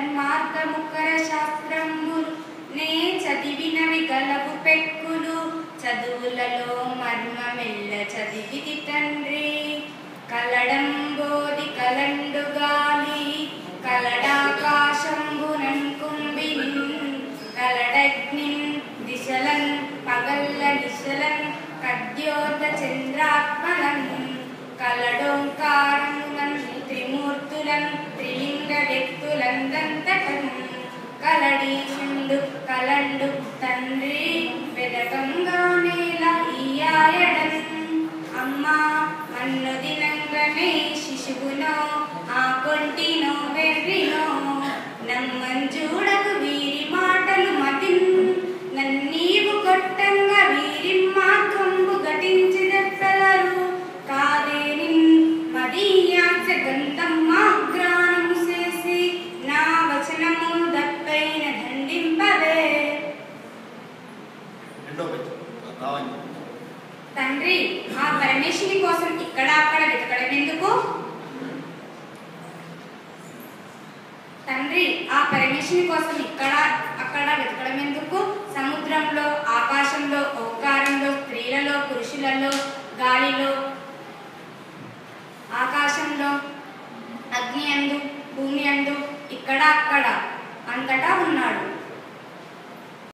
ధర్మార్థముఖర శాస్త్రంబులు నే చదివినవి గలవు పెక్కులు చదువులలో మర్మమెల్ల చదివిది తండ్రి కలడంబోది కలండు గాలి కలడాకాశంబునన్ కుంభిన్ కలడగ్నిన్ దిశలన్ పగల్ల దిశలన్ కద్యోత చంద్రాత్మలన్ కలడోంకారములన్ త్రిమూర్తులన్ త్రిలింగ వ్యక్తులన్ దంతకన్ కలడీశుండు కలండు తండ్రి వెదకంగానేలా ఈయాయడన్ అమ్మా మన్ను దినంగనే శిశువునో ఆ కొంటినో వెర్రినో నమ్మంజూడకు వీరి మాటలు మతిన్ నన్నీవు కొట్టంగా వీరి మార్గంబు ఘటించి దెప్పలరు కాదేనిన్ మదీయాచ గంధమ్మాగ్రానము చేసి నా వచనము దప్పైన దండింపవే రెండో పద్యం రావాలి తండ్రి ఆ పరమేశ్వరి కోసం ఇక్కడ అక్కడ వెతకడం ఎందుకు తండ్రి ఆ పరమేశ్వరి కోసం ఇక్కడ అక్కడ వెతకడం ఎందుకు సముద్రంలో ఆకాశంలో ఓంకారంలో స్త్రీలలో పురుషులలో గాలిలో